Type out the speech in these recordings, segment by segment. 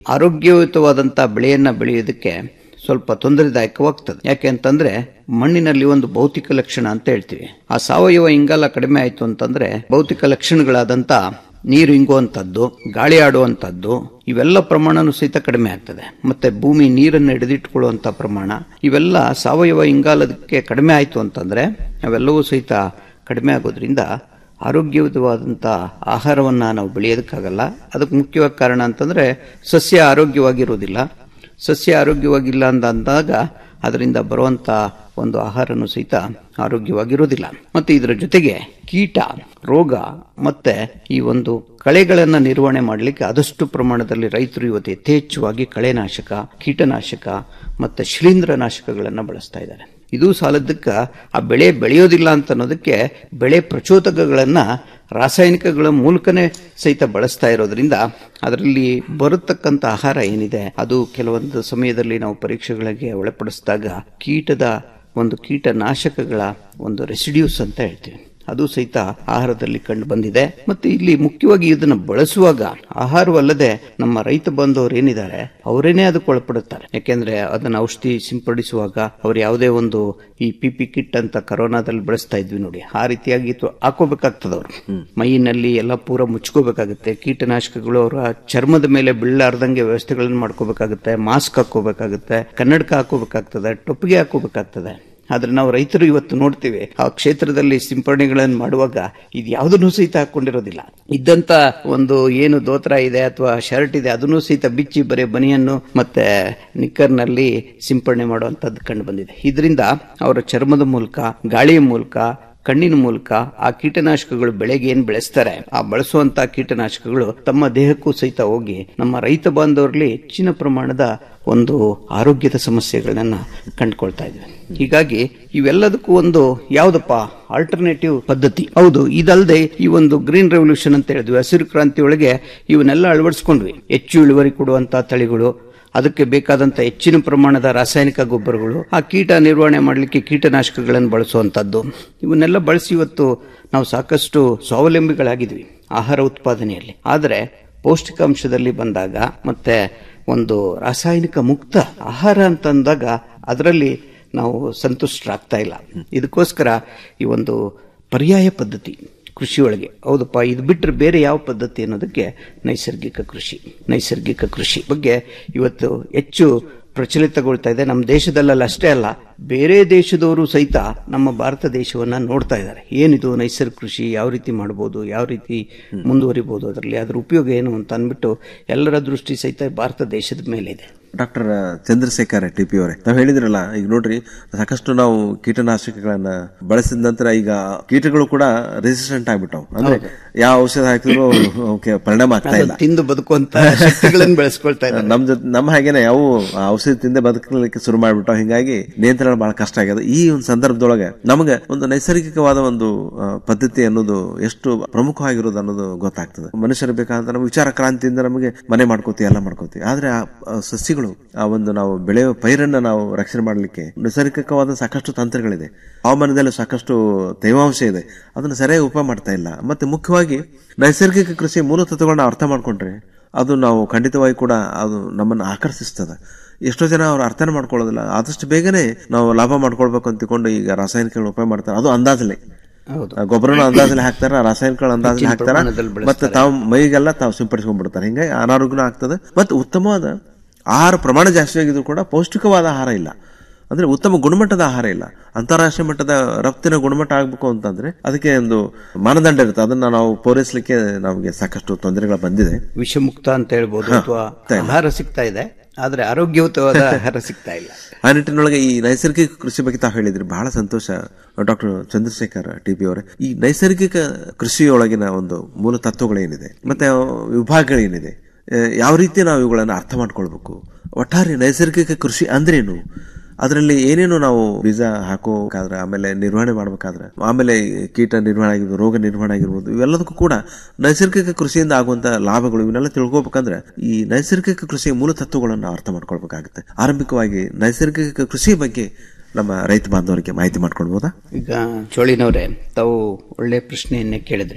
ಆರೋಗ್ಯಯುತವಾದಂಥ ಬೆಳೆಯನ್ನ ಬೆಳೆಯೋದಕ್ಕೆ ಸ್ವಲ್ಪ ತೊಂದರೆದಾಯಕವಾಗ್ತದೆ ಯಾಕೆ ಅಂತಂದ್ರೆ ಮಣ್ಣಿನಲ್ಲಿ ಒಂದು ಭೌತಿಕ ಲಕ್ಷಣ ಅಂತ ಹೇಳ್ತೀವಿ ಆ ಸಾವಯವ ಇಂಗಾಲ ಕಡಿಮೆ ಆಯ್ತು ಅಂತಂದ್ರೆ ಭೌತಿಕ ಲಕ್ಷಣಗಳಾದಂತ ನೀರು ಇಂಗುವಂಥದ್ದು ಗಾಳಿ ಆಡುವಂಥದ್ದು ಇವೆಲ್ಲ ಪ್ರಮಾಣನೂ ಸಹಿತ ಕಡಿಮೆ ಆಗ್ತದೆ ಮತ್ತೆ ಭೂಮಿ ನೀರನ್ನು ಹಿಡಿದಿಟ್ಕೊಳ್ಳುವಂಥ ಪ್ರಮಾಣ ಇವೆಲ್ಲ ಸಾವಯವ ಇಂಗಾಲದಕ್ಕೆ ಕಡಿಮೆ ಆಯ್ತು ಅಂತಂದ್ರೆ ಅವೆಲ್ಲವೂ ಸಹಿತ ಕಡಿಮೆ ಆಗೋದ್ರಿಂದ ಆರೋಗ್ಯಯುತವಾದಂಥ ಆಹಾರವನ್ನು ನಾವು ಬೆಳೆಯೋದಕ್ಕಾಗಲ್ಲ ಅದಕ್ಕೆ ಮುಖ್ಯವಾಗಿ ಕಾರಣ ಅಂತಂದ್ರೆ ಸಸ್ಯ ಆರೋಗ್ಯವಾಗಿರೋದಿಲ್ಲ ಸಸ್ಯ ಆರೋಗ್ಯವಾಗಿಲ್ಲ ಅಂತ ಅಂದಾಗ ಅದರಿಂದ ಬರುವಂತ ಒಂದು ಆಹಾರನೂ ಸಹಿತ ಆರೋಗ್ಯವಾಗಿರೋದಿಲ್ಲ ಮತ್ತೆ ಇದರ ಜೊತೆಗೆ ಕೀಟ ರೋಗ ಮತ್ತೆ ಈ ಒಂದು ಕಳೆಗಳನ್ನ ನಿರ್ವಹಣೆ ಮಾಡಲಿಕ್ಕೆ ಆದಷ್ಟು ಪ್ರಮಾಣದಲ್ಲಿ ರೈತರು ಇವತ್ತು ಯಥೇಚ್ಛವಾಗಿ ಕಳೆನಾಶಕ ಕೀಟನಾಶಕ ಮತ್ತೆ ಶಿಲೀಂಧ್ರನಾಶಕಗಳನ್ನ ಬಳಸ್ತಾ ಇದ್ದಾರೆ ಇದು ಸಾಲದಕ್ಕ ಆ ಬೆಳೆ ಬೆಳೆಯೋದಿಲ್ಲ ಅಂತ ಅನ್ನೋದಕ್ಕೆ ಬೆಳೆ ಪ್ರಚೋದಕಗಳನ್ನ ರಾಸಾಯನಿಕಗಳ ಮೂಲಕನೇ ಸಹಿತ ಬಳಸ್ತಾ ಇರೋದ್ರಿಂದ ಅದರಲ್ಲಿ ಬರತಕ್ಕಂತ ಆಹಾರ ಏನಿದೆ ಅದು ಕೆಲವೊಂದು ಸಮಯದಲ್ಲಿ ನಾವು ಪರೀಕ್ಷೆಗಳಿಗೆ ಒಳಪಡಿಸಿದಾಗ ಕೀಟದ ಒಂದು ಕೀಟನಾಶಕಗಳ ಒಂದು ರೆಸಿಡ್ಯೂಸ್ ಅಂತ ಹೇಳ್ತೀವಿ ಅದು ಸಹಿತ ಆಹಾರದಲ್ಲಿ ಕಂಡು ಬಂದಿದೆ ಮತ್ತೆ ಇಲ್ಲಿ ಮುಖ್ಯವಾಗಿ ಇದನ್ನು ಬಳಸುವಾಗ ಆಹಾರವಲ್ಲದೆ ನಮ್ಮ ರೈತ ಬಾಂಧವರು ಏನಿದ್ದಾರೆ ಅವರೇನೆ ಅದಕ್ಕೆ ಒಳಪಡುತ್ತಾರೆ ಯಾಕೆಂದ್ರೆ ಅದನ್ನ ಔಷಧಿ ಸಿಂಪಡಿಸುವಾಗ ಅವ್ರು ಯಾವುದೇ ಒಂದು ಈ ಪಿ ಪಿ ಕಿಟ್ ಅಂತ ಕರೋನಾದಲ್ಲಿ ಬಳಸ್ತಾ ಇದ್ವಿ ನೋಡಿ ಆ ರೀತಿಯಾಗಿ ತು- ಹಾಕೋಬೇಕಾಗ್ತದೆ ಅವರು ಮೈಯಿನಲ್ಲಿ ಎಲ್ಲ ಪೂರ ಮುಚ್ಕೋಬೇಕಾಗುತ್ತೆ ಕೀಟನಾಶಕಗಳು ಅವರ ಚರ್ಮದ ಮೇಲೆ ಬೀಳಾರ್ದಂಗೆ ವ್ಯವಸ್ಥೆಗಳನ್ನು ಮಾಡ್ಕೋಬೇಕಾಗುತ್ತೆ ಮಾಸ್ಕ್ ಹಾಕೋಬೇಕಾಗುತ್ತೆ ಕನ್ನಡಕ ಹಾಕೋಬೇಕಾಗ್ತದೆ ಟೊಪ್ಪಿಗೆ ಹಾಕೋಬೇಕಾಗ್ತದೆ ಆದ್ರೆ ನಾವು ರೈತರು ಇವತ್ತು ನೋಡ್ತೀವಿ ಆ ಕ್ಷೇತ್ರದಲ್ಲಿ ಸಿಂಪರಣೆಗಳನ್ನು ಮಾಡುವಾಗ ಇದು ಯಾವುದನ್ನು ಸಹಿತ ಹಾಕೊಂಡಿರೋದಿಲ್ಲ ಇದ್ದಂತ ಒಂದು ಏನು ದೋತ್ರ ಇದೆ ಅಥವಾ ಶರ್ಟ್ ಇದೆ ಅದನ್ನು ಸಹಿತ ಬಿಚ್ಚಿ ಬರೀ ಬನಿಯನ್ನು ಮತ್ತೆ ನಿಕ್ಕರ್ನಲ್ಲಿ ಸಿಂಪರಣೆ ಮಾಡುವಂತದ್ದು ಕಂಡು ಬಂದಿದೆ ಇದರಿಂದ ಅವರ ಚರ್ಮದ ಮೂಲಕ ಗಾಳಿಯ ಮೂಲಕ ಕಣ್ಣಿನ ಮೂಲಕ ಆ ಕೀಟನಾಶಕಗಳು ಬೆಳೆಗೆ ಏನ್ ಬೆಳೆಸ್ತಾರೆ ಆ ಬಳಸುವಂತ ಕೀಟನಾಶಕಗಳು ತಮ್ಮ ದೇಹಕ್ಕೂ ಸಹಿತ ಹೋಗಿ ನಮ್ಮ ರೈತ ಬಾಂಧವರಲ್ಲಿ ಹೆಚ್ಚಿನ ಪ್ರಮಾಣದ ಒಂದು ಆರೋಗ್ಯದ ಸಮಸ್ಯೆಗಳನ್ನ ಕಂಡುಕೊಳ್ತಾ ಇದ್ವಿ ಹೀಗಾಗಿ ಇವೆಲ್ಲದಕ್ಕೂ ಒಂದು ಯಾವ್ದಪ್ಪ ಆಲ್ಟರ್ನೇಟಿವ್ ಪದ್ಧತಿ ಹೌದು ಇದಲ್ಲದೆ ಈ ಒಂದು ಗ್ರೀನ್ ರೆವಲ್ಯೂಷನ್ ಅಂತ ಹೇಳಿದ್ವಿ ಹಸಿರು ಕ್ರಾಂತಿ ಒಳಗೆ ಇವನ್ನೆಲ್ಲ ಅಳವಡಿಸ್ಕೊಂಡ್ವಿ ಹೆಚ್ಚು ಇಳುವರಿ ಕೊಡುವಂತ ತಳಿಗಳು ಅದಕ್ಕೆ ಬೇಕಾದಂತ ಹೆಚ್ಚಿನ ಪ್ರಮಾಣದ ರಾಸಾಯನಿಕ ಗೊಬ್ಬರಗಳು ಆ ಕೀಟ ನಿರ್ವಹಣೆ ಮಾಡಲಿಕ್ಕೆ ಕೀಟನಾಶಕಗಳನ್ನು ಬಳಸುವಂತದ್ದು ಇವನ್ನೆಲ್ಲ ಬಳಸಿ ಇವತ್ತು ನಾವು ಸಾಕಷ್ಟು ಸ್ವಾವಲಂಬಿಗಳಾಗಿದ್ವಿ ಆಹಾರ ಉತ್ಪಾದನೆಯಲ್ಲಿ ಆದರೆ ಪೌಷ್ಟಿಕಾಂಶದಲ್ಲಿ ಬಂದಾಗ ಮತ್ತೆ ಒಂದು ರಾಸಾಯನಿಕ ಮುಕ್ತ ಆಹಾರ ಅಂತಂದಾಗ ಅದರಲ್ಲಿ ನಾವು ಸಂತುಷ್ಟರಾಗ್ತಾ ಇಲ್ಲ ಇದಕ್ಕೋಸ್ಕರ ಈ ಒಂದು ಪರ್ಯಾಯ ಪದ್ಧತಿ ಕೃಷಿಯೊಳಗೆ ಹೌದಪ್ಪ ಇದು ಬಿಟ್ಟರೆ ಬೇರೆ ಯಾವ ಪದ್ಧತಿ ಅನ್ನೋದಕ್ಕೆ ನೈಸರ್ಗಿಕ ಕೃಷಿ ನೈಸರ್ಗಿಕ ಕೃಷಿ ಬಗ್ಗೆ ಇವತ್ತು ಹೆಚ್ಚು ಪ್ರಚಲಿತಗೊಳ್ತಾ ಇದೆ ನಮ್ಮ ದೇಶದಲ್ಲ ಅಷ್ಟೇ ಅಲ್ಲ ಬೇರೆ ದೇಶದವರು ಸಹಿತ ನಮ್ಮ ಭಾರತ ದೇಶವನ್ನ ನೋಡ್ತಾ ಇದ್ದಾರೆ ಏನಿದು ನೈಸರ್ಗಿಕ ಕೃಷಿ ಯಾವ ರೀತಿ ಮಾಡಬಹುದು ಯಾವ ರೀತಿ ಮುಂದುವರಿಬಹುದು ಅದರಲ್ಲಿ ಅದರ ಉಪಯೋಗ ಏನು ಅಂತ ಅಂದ್ಬಿಟ್ಟು ಎಲ್ಲರ ದೃಷ್ಟಿ ಸಹಿತ ಭಾರತ ದೇಶದ ಮೇಲೆ ಇದೆ ಡಾಕ್ಟರ್ ಚಂದ್ರಶೇಖರ್ ಟಿ ಪಿ ಅವರೇ ತಾವು ಹೇಳಿದ್ರಲ್ಲ ಈಗ ನೋಡ್ರಿ ಸಾಕಷ್ಟು ನಾವು ಕೀಟನಾಶಕಗಳನ್ನ ಬಳಸಿದ ನಂತರ ಈಗ ಕೀಟಗಳು ಕೂಡ ರೆಸಿಸ್ಟೆಂಟ್ ಆಗ್ಬಿಟ್ಟವು ಅಂದ್ರೆ ಯಾವ ಔಷಧ ಹಾಕಿದ್ರು ಅವಕ್ಕೆ ಪರಿಣಾಮ ಆಗ್ತಾ ಇಲ್ಲ ತಿಂದು ಬದುಕುವಂತ ಶಕ್ತಿಗಳನ್ನು ಬೆಳೆಸ್ಕೊಳ್ತಾ ಇದ್ದಾರೆ ನಮ್ ಜೊತೆ ನಮ್ಮ ಹಾಗೇನೆ ಯಾವ ಔಷಧಿ ತಿಂದೆ ಬದುಕಲಿಕ್ಕೆ ಶುರು ಮಾಡ್ಬಿಟ್ಟು ಹಿಂಗಾಗಿ ನಿಯಂತ್ರಣ ಬಹಳ ಕಷ್ಟ ಆಗ್ಯದ ಈ ಒಂದು ಸಂದರ್ಭದೊಳಗೆ ನಮಗೆ ಒಂದು ನೈಸರ್ಗಿಕವಾದ ಒಂದು ಆ, ಪದ್ಧತಿ ಅನ್ನೋದು ಎಷ್ಟು ಪ್ರಮುಖವಾಗಿರೋದು ಅನ್ನೋದು ಗೊತ್ತಾಗ್ತದೆ ಮನುಷ್ಯರು ಬೇಕಾದಂತ ನಮ್ಮ ವಿಚಾರ ಕ್ರಾಂತಿಯಿಂದ ನಮಗೆ ಮನೆ ಮಾಡ್ಕೋತೀವಿ ಎಲ್ಲ ಮಾಡ್ಕೋತೀವಿ ಆದ್ರೆ ಆ ಆ ಸಸ್ಯಗಳು ಆ ಒಂದು ನಾವು ಬೆಳೆಯುವ ಪೈರನ್ನ ನಾವು ರಕ್ಷಣೆ ಮಾಡಲಿಕ್ಕೆ ನೈಸರ್ಗಿಕವಾದ ಸಾಕಷ್ಟು ತಂತ್ರಗಳಿದೆ ಹವಾಮಾನದಲ್ಲಿ ಸಾಕಷ್ಟು ತೇವಾಂಶ ಇದೆ ಅದನ್ನು ಸರಿಯಾಗಿ ಉಪಯೋಗ ಮಾಡ್ತಾ ಇಲ್ಲ ಮತ್ತೆ ಮುಖ್ಯವಾಗಿ ನೈಸರ್ಗಿಕ ಕೃಷಿ ಮೂಲ ತತ್ವಗಳನ್ನ ಅರ್ಥ ಮಾಡ್ಕೊಂಡ್ರೆ ಅದು ನಾವು ಖಂಡಿತವಾಗಿ ಕೂಡ ಅದು ನಮ್ಮನ್ನು ಆಕರ್ಷಿಸ್ತದೆ ಎಷ್ಟೋ ಜನ ಅವ್ರು ಅರ್ಥನೇ ಮಾಡ್ಕೊಳ್ಳೋದಿಲ್ಲ ಆದಷ್ಟು ಬೇಗನೆ ನಾವು ಲಾಭ ಮಾಡ್ಕೊಳ್ಬೇಕು ಅಂತಿಕೊಂಡು ಈಗ ರಾಸಾಯನಿಕಗಳು ಉಪಯೋಗ ಮಾಡ್ತಾರೆ ಅದು ಅಂದಾಜಲ್ಲಿ ಹೌದು ಆ ಗೊಬ್ಬರನ ಅಂದಾಜಲ್ಲಿ ಹಾಕ್ತಾರ ರಾಸಾಯನಿಕಗಳ ಅಂದಾಜಲ್ಲಿ ಹೆಚ್ಚಿನ ಹಾಕ್ತಾರ ಪ್ರಮಾಣದಲ್ಲಿ ಬಳಸ್ತಾರೆ. ಮತ್ತೆ ತಾವು ಮೈಗೆಲ್ಲ ತಾವು ಸಿಂಪಡಿಸ್ಕೊಂಡ್ಬಿಡ್ತಾರೆ ಹಿಂಗಾಗಿ ಅನಾರೋಗ್ಯನೂ ಆಗ್ತದೆ ಮತ್ತೆ ಉತ್ತಮವಾದ ಆಹಾರ ಪ್ರಮಾಣ ಜಾಸ್ತಿ ಆಗಿದ್ರು ಕೂಡ ಪೌಷ್ಟಿಕವಾದ ಆಹಾರ ಇಲ್ಲ ಅಂದ್ರೆ ಉತ್ತಮ ಗುಣಮಟ್ಟದ ಆಹಾರ ಇಲ್ಲ ಅಂತಾರಾಷ್ಟ್ರೀಯ ಮಟ್ಟದ ರಫ್ತಿನ ಗುಣಮಟ್ಟ ಆಗ್ಬೇಕು ಅಂತಂದ್ರೆ ಅದಕ್ಕೆ ಒಂದು ಮಾನದಂಡ ಇರುತ್ತೆ ಅದನ್ನ ನಾವು ಪೂರೈಸಲಿಕ್ಕೆ ನಮಗೆ ಸಾಕಷ್ಟು ತೊಂದರೆಗಳು ಬಂದಿದೆ ವಿಷಮುಕ್ತ ಅಂತ ಹೇಳ್ಬೋದು ಅಥವಾ ಆಹಾರ ಸಿಗ್ತಾ ಇದೆ ಆದ್ರೆ ಆರೋಗ್ಯಯುತವಾದ ಆಹಾರ ಸಿಗ್ತಾ ಇಲ್ಲ ಆ ನಿಟ್ಟಿನೊಳಗೆ ಈ ನೈಸರ್ಗಿಕ ಕೃಷಿ ಬಗ್ಗೆ ತಾವು ಹೇಳಿದ್ರಿ ಬಹಳ ಸಂತೋಷ ಡಾಕ್ಟರ್ ಚಂದ್ರಶೇಖರ್ ಟಿ ಪಿ ಅವರೇ ಈ ನೈಸರ್ಗಿಕ ಕೃಷಿಯೊಳಗಿನ ಒಂದು ಮೂಲ ತತ್ವಗಳೇನಿದೆ ಮತ್ತೆ ವಿಭಾಗಗಳೇನಿದೆ ಆ, ಯಾವ ರೀತಿ ನಾವು ಇವುಗಳನ್ನು ಅರ್ಥ ಮಾಡ್ಕೊಳ್ಬೇಕು ಒಟ್ಟಾರೆ ನೈಸರ್ಗಿಕ ಕೃಷಿ ಅಂದ್ರೇನು ಅದರಲ್ಲಿ ಏನೇನು ನಾವು ಬೀಜ ಹಾಕೋಬೇಕಾದ್ರೆ ಆಮೇಲೆ ನಿರ್ವಹಣೆ ಮಾಡ್ಬೇಕಾದ್ರೆ ಆಮೇಲೆ ಕೀಟ ನಿರ್ವಹಣೆ ಆಗಿರ್ಬೋದು ರೋಗ ನಿರ್ವಹಣೆ ಆಗಿರ್ಬೋದು ಇವೆಲ್ಲದಕ್ಕೂ ಕೂಡ ನೈಸರ್ಗಿಕ ಕೃಷಿಯಿಂದ ಆಗುವಂತ ಲಾಭಗಳು ಇವನ್ನೆಲ್ಲ ತಿಳ್ಕೊಬೇಕಂದ್ರೆ ಈ ನೈಸರ್ಗಿಕ ಕೃಷಿಯ ಮೂಲ ತತ್ವಗಳನ್ನು ನಾವು ಅರ್ಥ ಮಾಡ್ಕೊಳ್ಬೇಕಾಗುತ್ತೆ ಆರಂಭಿಕವಾಗಿ ನೈಸರ್ಗಿಕ ಕೃಷಿ ಬಗ್ಗೆ ನಮ್ಮ ರೈತ ಬಾಂಧವರಿಗೆ ಮಾಹಿತಿ ಮಾಡ್ಕೊಳ್ಬೋದಾ ಈಗ ಚೋಳಿನವ್ರೆ ತಾವು ಒಳ್ಳೆ ಪ್ರಶ್ನೆಯನ್ನೇ ಕೇಳಿದ್ರಿ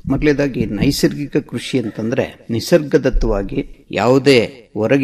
ಮೊದಲೇದಾಗಿ ನೈಸರ್ಗಿಕ ಕೃಷಿ ಅಂತಂದ್ರೆ ನಿಸರ್ಗದತ್ತವಾಗಿ ಯಾವುದೇ ಹೊರಗೆ